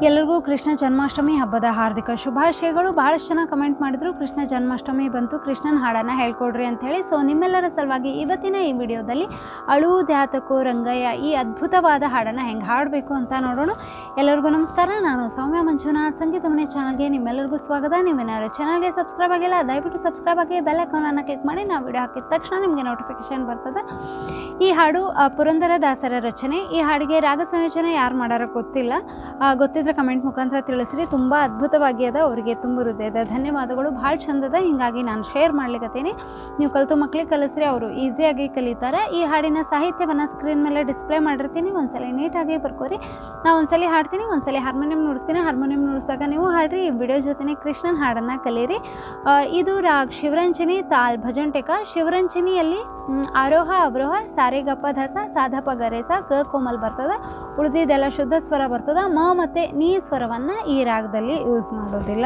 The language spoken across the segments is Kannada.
ಎಲ್ಲರಿಗೂ ಕೃಷ್ಣ ಜನ್ಮಾಷ್ಟಮಿ ಹಬ್ಬದ ಹಾರ್ದಿಕ ಶುಭಾಶಯಗಳು ಭಾಳಷ್ಟು ಜನ ಕಮೆಂಟ್ ಮಾಡಿದ್ರು ಕೃಷ್ಣ ಜನ್ಮಾಷ್ಟಮಿ ಬಂತು ಕೃಷ್ಣನ ಹಾಡನ್ನು ಹೇಳ್ಕೊಡ್ರಿ ಅಂತ ಹೇಳಿ ಸೊ ನಿಮ್ಮೆಲ್ಲರ ಸಲುವಾಗಿ ಇವತ್ತಿನ ಈ ವಿಡಿಯೋದಲ್ಲಿ ಅಳುವುದ್ಯಾತಕೋ ರಂಗಯ್ಯ ಈ ಅದ್ಭುತವಾದ ಹಾಡನ್ನು ಹೆಂಗೆ ಹಾಡಬೇಕು ಅಂತ ನೋಡೋಣ ಎಲ್ಲರಿಗೂ ನಮಸ್ಕಾರ ನಾನು ಸೌಮ್ಯ ಮಂಜುನಾಥ್ ಸಂಗೀತ ಮನೆ ಚಾನಲ್ಗೆ ನಿಮ್ಮೆಲ್ಲರಿಗೂ ಸ್ವಾಗತ ನೀವೇನಾದ್ರು ಚಾನಲ್ಗೆ ಸಬ್ಸ್ಕ್ರೈಬ್ ಆಗಿಲ್ಲ ದಯವಿಟ್ಟು ಸಬ್ಸ್ಕ್ರೈಬ್ ಆಗಿ ಬೆಲ್ ಐಕಾನನ್ನು ಕ್ಲಿಕ್ ಮಾಡಿ ನಾವು ವಿಡಿಯೋ ಹಾಕಿದ ತಕ್ಷಣ ನಿಮಗೆ ನೋಟಿಫಿಕೇಶನ್ ಬರ್ತದೆ ಈ ಹಾಡು ಆ, ಪುರಂದರ ದಾಸರ ರಚನೆ ಈ ಹಾಡಿಗೆ ರಾಗ ಸಂಯೋಜನೆ ಯಾರು ಮಾಡಾರೋ ಗೊತ್ತಿಲ್ಲ ಆ, ಗೊತ್ತಿದ್ರೆ ಕಮೆಂಟ್ ಮುಖಾಂತರ ತಿಳಿಸ್ರಿ ತುಂಬ ಅದ್ಭುತವಾಗಿ ಅದ ಅವರಿಗೆ ತುಂಬ ಹೃದಯದ ಧನ್ಯವಾದಗಳು ಭಾಳ ಚಂದದ ಹಿಂಗಾಗಿ ನಾನು ಶೇರ್ ಮಾಡ್ಲಿಕತ್ತೀನಿ ನೀವು ಕಲಿತು ಮಕ್ಳಿಗೆ ಕಲಿಸ್ರಿ ಅವರು ಈಸಿಯಾಗಿ ಕಲಿತಾರೆ ಈ ಹಾಡಿನ ಸಾಹಿತ್ಯವನ್ನು ಸ್ಕ್ರೀನ್ ಮೇಲೆ ಡಿಸ್ಪ್ಲೇ ಮಾಡಿರ್ತೀನಿ ಒಂದ್ಸಲ ನೀಟಾಗಿ ಬರ್ಕೋರಿ ನಾವು ಒಂದ್ಸಲ ಹಾಡ್ತೀನಿ ಒಂದ್ಸಲ ಹಾರ್ಮೋನಿಯಂ ನುಡಿಸ್ತೀನಿ ಹಾರ್ಮೋನಿಯಂ ನುಡಿಸ್ದಾಗ ನೀವು ಹಾಡ್ರಿ ಈ ವಿಡಿಯೋ ಜೊತೆನೇ ಕೃಷ್ಣನ ಹಾಡನ್ನು ಕಲೀರಿ ಆ, ಇದು ರಾಗ್ ಶಿವರಂಜನಿ ತಾಲ್ ಭಜಂಟೆಕ ಶಿವರಂಜನಿಯಲ್ಲಿ ಮ್, ಆರೋಹ ಅವರೋಹ ಸಾರೆಗಪ್ಪ ಧಸ ಸಾಧಪ ಗರೇಸ ಕ ಕೋಮಲ್ ಬರ್ತದ ಉಳಿದಿದ್ದೆಲ್ಲ ಶುದ್ಧ ಸ್ವರ ಬರ್ತದ ಮ ಮತ್ತು ನೀ ಸ್ವರವನ್ನು ಈ ರಾಗದಲ್ಲಿ ಯೂಸ್ ಮಾಡೋದಿಲ್ಲ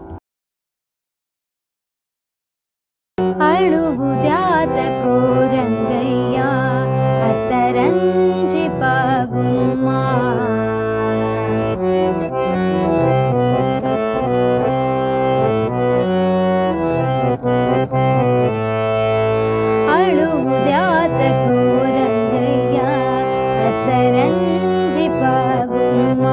ಅಳುವುದ್ಯಾತಕೋ ರಂಗಯ್ಯ ಅತ್ತರಂಜಿ ಪಗುಮ್ಮ ಅಳುವುದ್ಯಾತಕೋ ರಂಗಯ್ಯ ಅತ್ತರಂಜಿ ಪಗುಮ್ಮ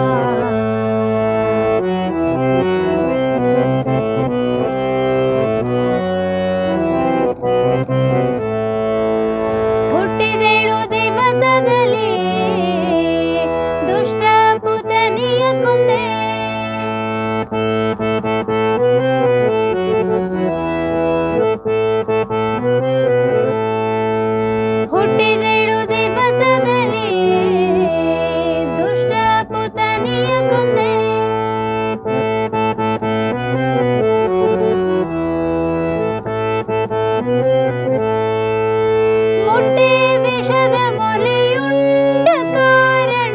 ಹುಟ್ಟಿದೇಳು ದಿವಸದಲ್ಲಿ ದುಷ್ಟ ಪುತನಿಯ ಕೊಂದೆ ಹುಟ್ಟಿದೇಳು ದಿವಸದಲ್ಲಿ ದುಷ್ಟ ಪುತನಿಯ ಕೊಂದೆ ಮುಟ್ಟೆ ವಿಷದ ಮೊಲೆಯುಂಡ ಕಾರಣ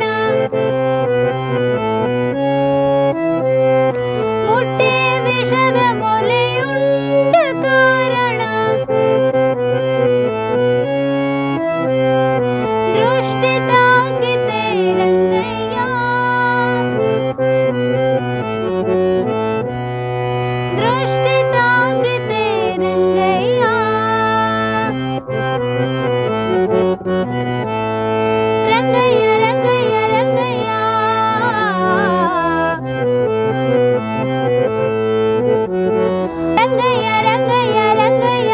ಮುಟ್ಟೆ ವಿಷದ ಮೊಲೆಯುಂಡ ಕಾರಣ ದೃಷ್ಟಿ ತಾಗಿತೆ ರಂಗಯ್ಯ ದೃಷ್ಟಿ ತಾಗಿತೆ ರಂಗಯ್ಯ ರಂಗಯ್ಯ ರಂಗಯ್ಯ ರಂಗಯ್ಯ ರಂಗಯ್ಯ ರಂಗಯ್ಯ ರಂಗಯ್ಯ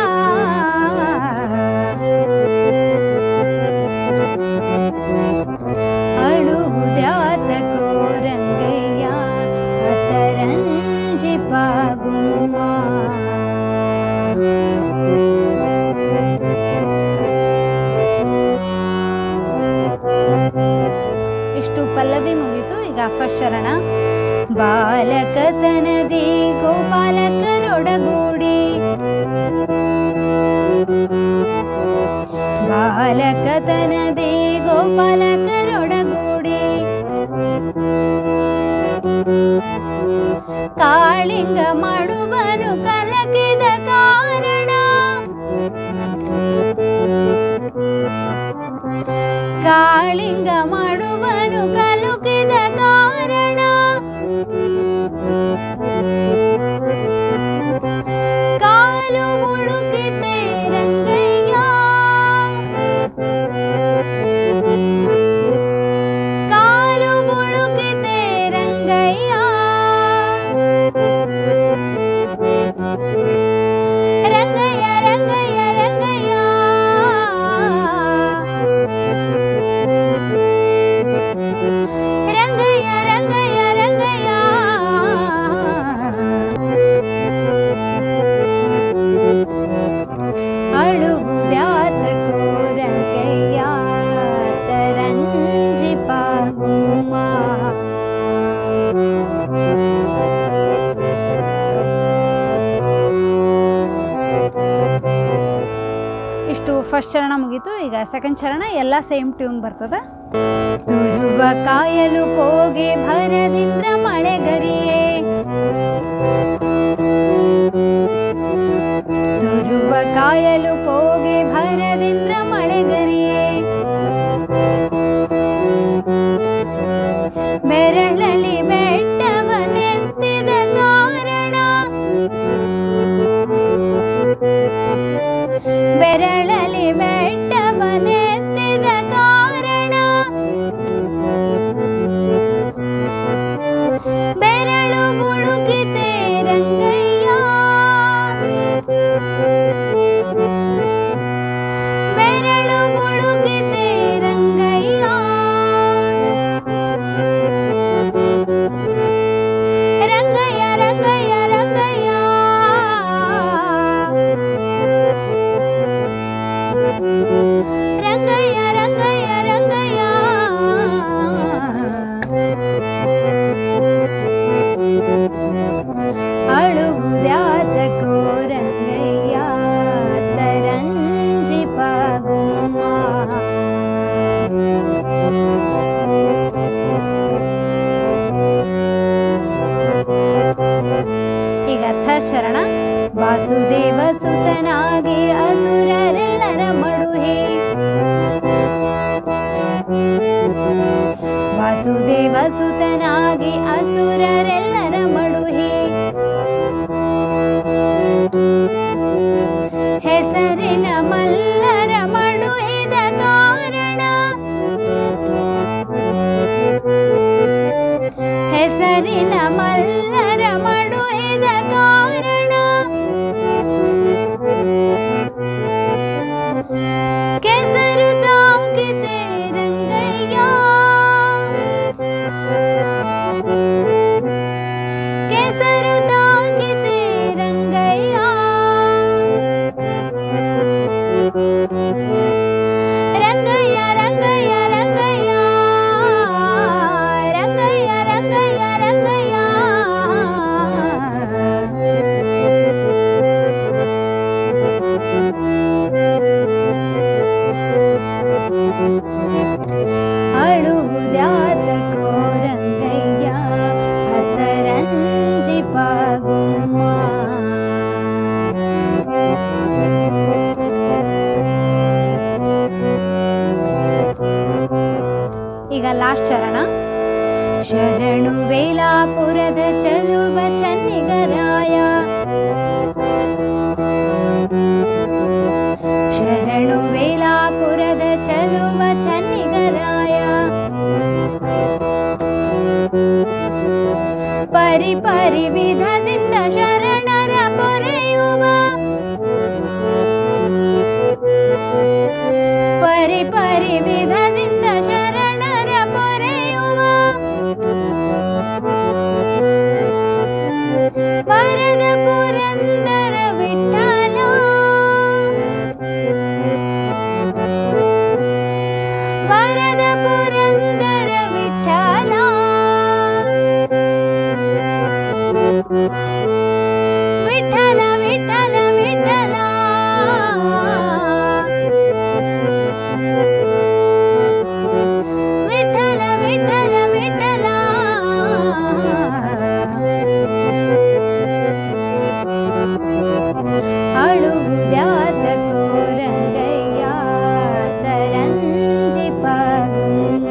ಅಳುವುದ್ಯಾತಕೋ ರಂಗಯ್ಯ ಅತರಂಜಿ ಪಾಗುಮ್ಮ ಇಷ್ಟು ಪಲ್ಲವಿ ಮುಗೀತು ಈಗ ಫಸ್ಟ್ ಚರಣ ಬಾಲಕತನದಿ ಗೋಪಾಲಕರೊಡಗೂಡಿ ಬಾಲಕತನದಿ ಗೋಪಾಲಕರೊಡಗೂಡಿ ಕಾಳಿಂಗ ಮಾಡುವನು ಕಲಕಿದ ಕಾರಣ ಕಾಳಿಂಗ ಮಾಡುವನು ಕಲುಕಿದ ಕಾರಣ ಕಾಲು ಮುಳುಕಿತೆ ರಂಗಯ್ಯ ಕಾಲು ಮುಳುಕಿತೆ ರಂಗಯ್ಯ ರಂಗಯ್ಯ ರಂಗಯ್ಯ ರಂಗಯ್ಯ ರಂಗಯ್ಯ ರಂಗಯ್ಯ ರಂಗಯ್ಯ ಅಳುವುದ್ಯಾತಕೋ ರಂಗಯ್ಯ ತರಂಜಿ ಪಾಗುಮ್ಮ ಇಷ್ಟು ಫಸ್ಟ್ ಚರಣ ಮುಗೀತು ಈಗ ಸೆಕೆಂಡ್ ಚರಣ ಎಲ್ಲ ಸೇಮ್ ಟ್ಯೂನ್ ಬರ್ತದೆ ತುರುವ ಕಾಯಲು ಹೋಗಿ ಭರದಿಂದ್ರ ಮಳೆಗರಿಯೇ ತುರುವ ಕಾಯಲು ಹೋಗಿ ಭರದಿಂದ್ರ ಮಳೆಗರಿಯೇ ಬೆರಳಲಿ ಲಾಸ್ಟ್ ಚರಣ ವಾಸುದೇವ ಸುತನಾಗಿ ಅಸುರರೆಲ್ಲರ ಮಡುಹಿ ವಾಸುದೇವ ಸುತನಾಗಿ ಅಸುರರೆಲ್ಲರ ಮಡುಹಿ ಹೆಸರಿನ ಮಲ್ಲರ ಮಡುಹಿದ ಕಾರಣ ಹೆಸರಿನ ಮಲ್ಲರ ಮಡುಹಿದ ಕಾರಣ ಕೆಸರು ತಾಂಕಿತೆ ರಂಗಯ್ಯ ಕೆಸರು ತಾಂಕಿತೆ ರಂಗಯ್ಯ ರಂಗಯ್ಯ ರಂಗಯ್ಯ ರಂಗಯ್ಯ ರಂಗಯ್ಯ ರಂಗಯ್ಯ ರಂಗಯ್ಯ ಅಳುವುದ್ಯಾತಕೋ ರಂಗಯ್ಯ ಹತರಂಜಿ ಪಾಗುಮ್ಮ ಈಗ ಲಾಸ್ಟ್ ಚರಣ ಶರಣು ವೇಲಾಪುರದ ಚಲುವ ಚನ್ನಿಗರಾಯ ಶರಣು ವೇಲಾಪುರದ ಚಲುವ ಚನ್ನಿಗರಾಯ ಪರಿ ಪರಿ ವಿಧದಿಂದ ಶರಣರ ಪೊರೆಯುವ ಪರಿ ಪರಿ ವಿಧದಿಂದ ಶರಣರ ಪೊರೆಯುವ ವರದ ಪುರಂದರ ವಿಠಲ ವರದ ಪುರಂದರ ವಿಠಲ ವಿಠಲ ವಿಠಲ ವಿಠಲ ವಿಠಲ ವಿಠಲ ವಿಠಲ ಅಳುವುದ್ಯಾತಕೋ ರಂಗಯ್ಯ ತರಂಜಿ ಪಗುಮ್ಮ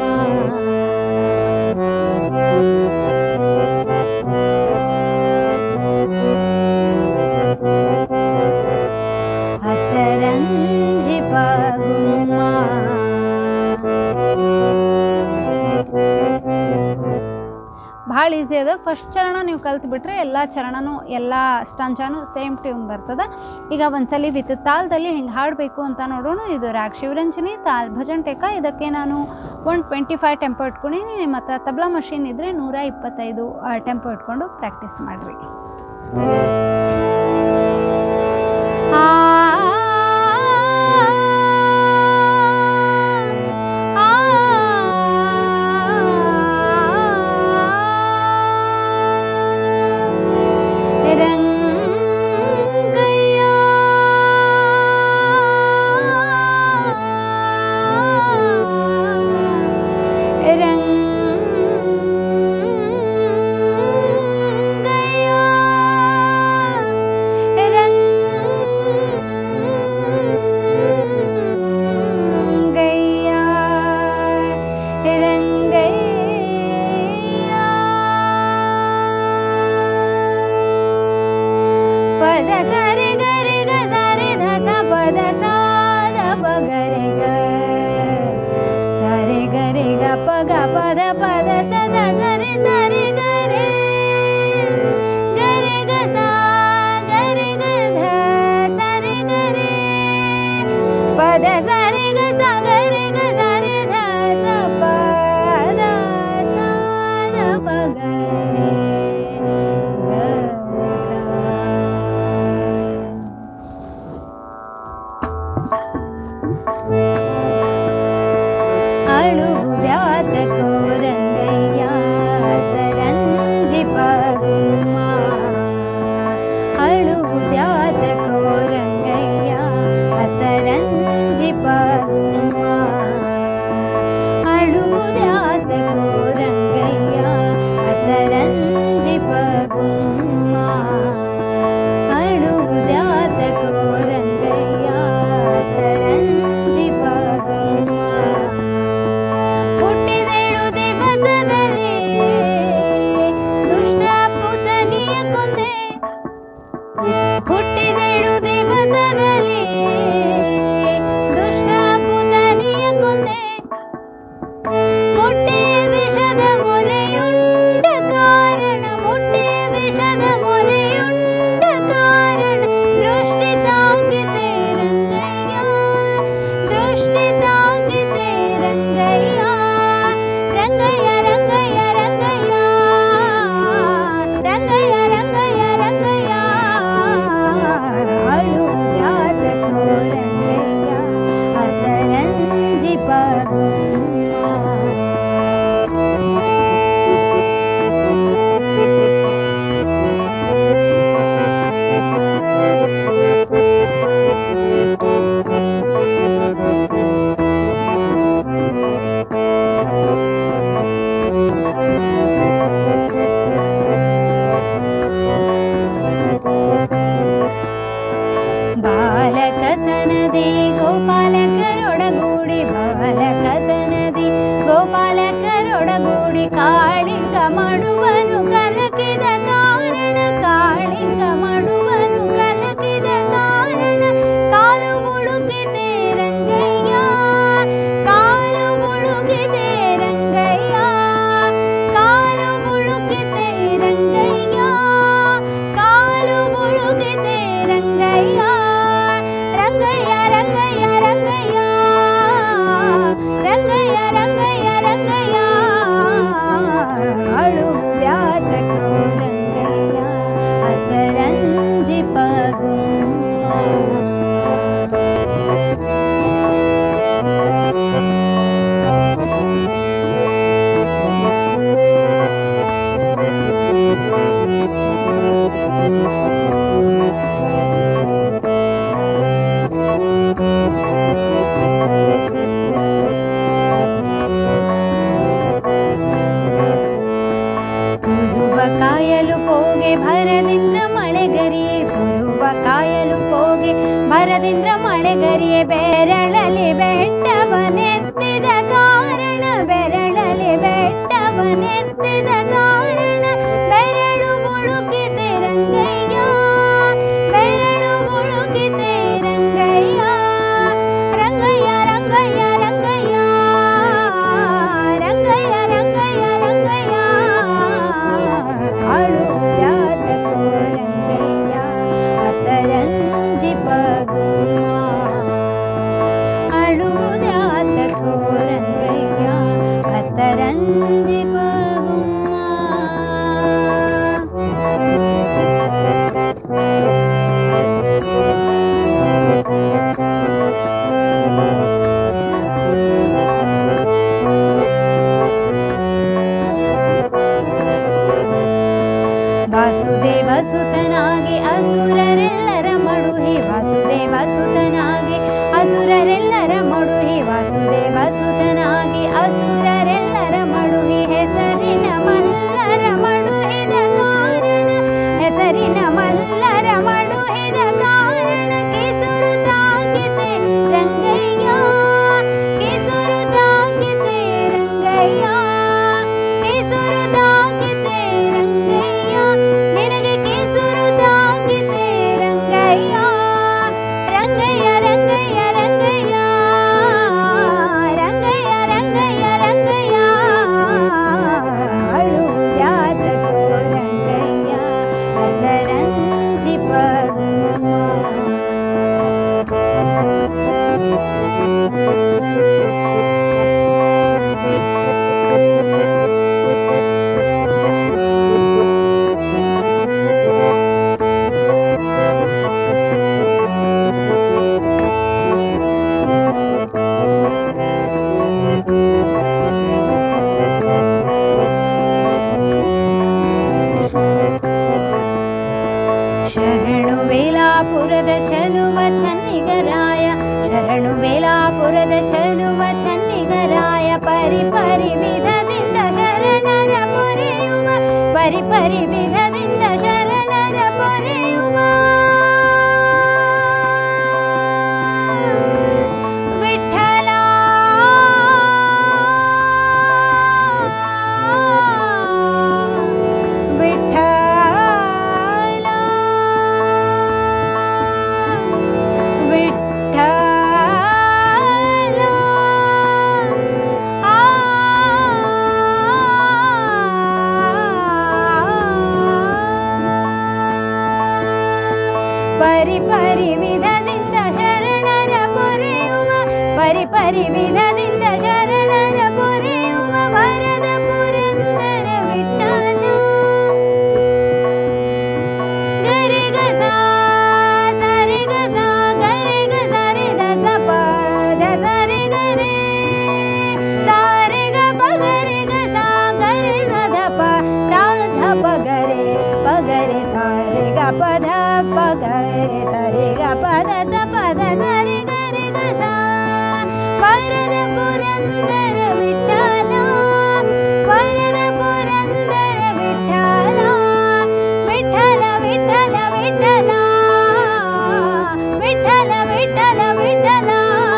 ಹತರಂಜಿ ಪಗುಮ್ಮ ಭಾಳ ಈಸಿ ಅದ ಫಸ್ಟ್ ಚರಣ ನೀವು ಕಲ್ತ್ಬಿಟ್ರೆ ಎಲ್ಲ ಚರಣನೂ ಎಲ್ಲ ಸ್ಟಂಚಾನು ಸೇಮ್ ಟ್ಯೂನ್ ಬರ್ತದೆ ಈಗ ಒಂದ್ಸಲಿ ವಿತ್ ತಾಳದಲ್ಲಿ ಹಿಂಗೆ ಹಾಡಬೇಕು ಅಂತ ನೋಡೋಣ ಇದು ರಾಗ್ ಶಿವರಂಜನಿ ತಾಲ್ ಭಜನ್ ಟೇಕ ಇದಕ್ಕೆ ನಾನು ಒನ್ ಟ್ವೆಂಟಿ ಫೈವ್ ಟೆಂಪೋ ಇಟ್ಕೊಂಡಿನಿ ನಿಮ್ಮ ಹತ್ರ ತಬ್ಲಾ ಮಷೀನ್ ಇದ್ದರೆ ನೂರ ಇಪ್ಪತ್ತೈದು ಟೆಂಪೋ ಇಟ್ಕೊಂಡು ಪ್ರಾಕ್ಟೀಸ್ ಮಾಡಿರಿ ಆ ರಂಗಯ್ಯ ರಂಗಯ್ಯ ರಂಗಯ್ಯ ಪದ ಸರಿ ಗರಿ ಗ ಸರಿ ಧ ಸ ಪದ ಸಾದ ಪಗರಿ ಗ ಸರಿ ಗರಿ ಗ ಪಗ ಪದ ಪದ ಸದ ಸರಿ ಸರಿ ಗರಿ ಗರಿ ಗ ಸಾ ಗರಿ ಗ ಧ ಸರಿ ಗರಿ ಪದ ಸರಿ ಗ ಸ ಗರಿ ಗ ಸರಿ ಧ ಸ ಪದ ಸಾದ ಪಗರಿ ಗ ಸಾ ಅಳುವುದ್ಯಾತಕೋ ರಂಗಯ್ಯ ತರಂಜಿ ಪಗುಮ್ಮ ಅಳುವುದ್ಯಾತಕೋ ರಂಗಯ್ಯ ತರಂಜಿ ಪಗುಮ್ಮ ಅಳುವುದ್ಯಾತಕೋ ರಂಗಯ್ಯ ತರಂಜಿ ತುರುವ ಕಾಯಲು ಪೋಗೆ ಭರದಿಂದ್ರ ಮಳೆಗರಿಯೇ ತುರುವ ಕಾಯಲು ಪೋಗೆ ಭರದಿಂದ್ರ ಮಳೆಗರಿಯೇ ಬೆರಳಲಿ ಬೆಟ್ಟವನೆತ್ತಿದ ಕಾರಣ ಬೆರಳಲಿ ಬೆಟ್ಟವನೆತ್ತಿದ ಕಾರಣ ಬೆರಳು ಮುಳುಕಿದೆ ರಂಗಯ್ಯ ಬೆರಳು ಮುಳುಕಿದೆ ರಂಗಯ್ಯ ರಂಗಯ್ಯ ರಂಗಯ್ಯ ರಂಗಯ್ಯ ರಂಗಯ್ಯ ರಂಗಯ್ಯ ರಂಗಯ್ಯ ಅಳುತ್ಯಾತಕೋ ರಂಗಯ್ಯ ಅತರಂಜಿ ಪಗುಮ ಅಳುವುದ್ಯಾತಕೋ ರಂಗಯ್ಯ ಅತರಂಜಿ ಪಗುಮ ವಾಸುದೇವ ಸುತನಾಗಿ ಅಸುರರೆಲ್ಲರ ಮಡುಹಿ ವಾಸುದೇವ ಸುತನಾಗಿ ಅಸುರರೆಲ್ಲರ ಮಡುಹಿ ವಾಸುದೇವ ಸುತನಾಗಿ ಅಸುರರೆಲ್ಲರ ಮಡುಹಿ ಹೆಸರಿನ ಮಲ್ಲರ ಮಡುಹಿದ ಕಾರಣ ಹೆಸರಿನ ಮಲ್ಲರ ಮಡುಹಿದ ಕಾರಣ ಕಿಸುರು ತಾಕಿತೆ ರಂಗಯ್ಯ ಕಿಸುರು ತಾಕಿತೆ ರಂಗಯ್ಯ ಕಿಸುರು ತಾಕಿತೆ ರಂಗಯ್ಯ ನಿನಗೆ ಕಿಸುರು ತಾಕಿತೆ ರಂಗಯ್ಯ ರಂಗಯ್ಯ ರಂಗಯ್ಯ ರಂಗಯ್ಯ ರಂಗಯ್ಯ ರಂಗಯ್ಯ ರಂಗಯ್ಯ ಅಳುದ್ಯಾತಕೋ ರಂಗಯ್ಯ ಅದರಂಜಿ ಪಗುಮ ಶರಣು ವೇಲಾಪುರದ ಚಲುವ ಚನ್ನಿಗರಾಯ ಶರಣು ವೇಲಾಪುರದ ಚಲುವ ಚನ್ನಿಗರಾಯ ಪರಿ ಪರಿ ವಿಧದಿಂದ ಶರಣರ ಪೊರೆಯುವ ಪರಿ ಪರಿ ವಿಧದಿಂದ ಶರಣರ ಪೊರೆಯುವ ವಿಠಲ ವಿಠಲ ವಿಠಲ ಆ ಪರಿ ಪರಿ ವಿಧದಿಂದ ಶರಣರ ಪೊರೆಯುವ ಪರಿ ಪರಿ ವಿಧದಿಂದ ಶರಣರ ಪೊರೆಯುವ ವರದ ಪುರಂದರ ವಿಠಲ ಗರಿಗ ಸಾ ಸರಿಗ ಸಾ ಗರಿಗ ಸರಿದ ಸಪ ದ ಸರಿಗ ರೇ ಸಾರಿಗ ಪಗರಿಗ ಸಾ ಗರಿ ಸದ ಪ ಸಾಧ ಪಗರೆ ಪಗರೆ ಸಾರಿಗ ಪದ ಪಗರೆ ಸರಿಗ ಪದ ಸ ಪದ ಸರಿಗ ರಿಗ ಸಾ ವರದ ಪುರಂದರ ವಿಠಲ ವರದ ಪುರಂದರ ವಿಠಲ ವಿಠಲ ವಿಠಲ ವಿಠಲ ವಿಠಲ ವಿಠಲ ವಿಠಲ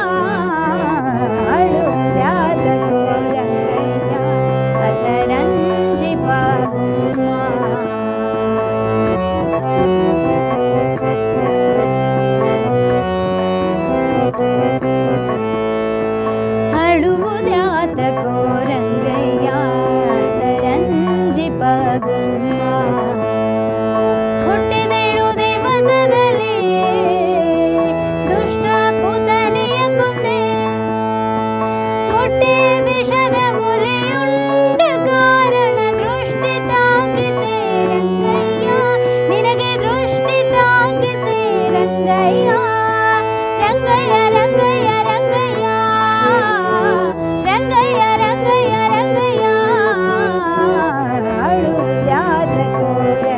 ಅಳುದ್ಯಾತಕೋ ರಂಗಯ್ಯ ಅತರಂಜಿ ಪಗುಮ ಅಳುವುದ್ಯಾತಕೋ ರಂಗಯ್ಯ ಅತರಂಜಿ ಪಗುಮ ಹುಟ್ಟಿದೇಳು ದೇವಸದಲ್ಲಿ ದುಷ್ಟ ಪುತನೆಯ ಕೊಂದೆ ಹೊಟ್ಟೆ ವಿಷದ ಮೊಲೆಯುಂಡ ಕಾರಣ ದೃಷ್ಟಿ ತಾಕಿತೆ ರಂಗಯ್ಯ ನಿನಗೆ ದೃಷ್ಟಿ ತಾಕಿತೆ ರಂಗಯ್ಯ ರಂಗಯ್ಯ ರಂಗಯ್ಯ ರಂಗಯ್ಯ ರಂಗಯ್ಯ ರಂಗಯ್ಯ ರಂಗಯ್ಯ ಅಳುದ್ಯಾತಕೋ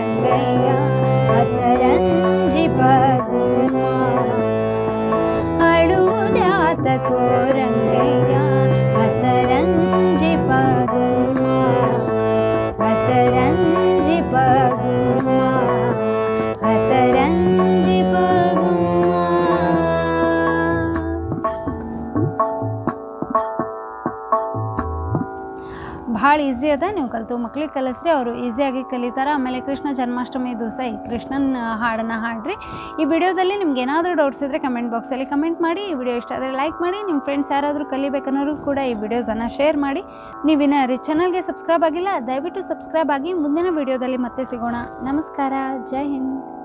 ಈಸಿ ಅದ ನೀವು ಕಲಿತು ಮಕ್ಳಿಗೆ ಕಲಿಸ್ರಿ ಅವರು ಈಸಿಯಾಗಿ ಕಲಿತಾರೆ ಆಮೇಲೆ ಕೃಷ್ಣ ಜನ್ಮಾಷ್ಟಮಿ ದಿವಸ ಈ ಕೃಷ್ಣನ ಹಾಡನ್ನು ಹಾಡ್ರಿ ಈ ವಿಡಿಯೋದಲ್ಲಿ ನಿಮ್ಗೆ ಏನಾದರೂ ಡೌಟ್ಸ್ ಇದ್ದರೆ ಕಮೆಂಟ್ ಬಾಕ್ಸಲ್ಲಿ ಕಮೆಂಟ್ ಮಾಡಿ ಈ ವಿಡಿಯೋ ಇಷ್ಟ ಆದರೆ ಲೈಕ್ ಮಾಡಿ ನಿಮ್ಮ ಫ್ರೆಂಡ್ಸ್ ಯಾರಾದರೂ ಕಲಿಬೇಕನ್ನೋರು ಕೂಡ ಈ ವಿಡಿಯೋಸನ್ನು ಶೇರ್ ಮಾಡಿ ನೀವಿನ್ನ ರೀ ಚಾನಲ್ಗೆ ಸಬ್ಸ್ಕ್ರೈಬ್ ಆಗಿಲ್ಲ ದಯವಿಟ್ಟು ಸಬ್ಸ್ಕ್ರೈಬ್ ಆಗಿ ಮುಂದಿನ ವಿಡಿಯೋದಲ್ಲಿ ಮತ್ತೆ ಸಿಗೋಣ ನಮಸ್ಕಾರ ಜೈ ಹಿಂದ್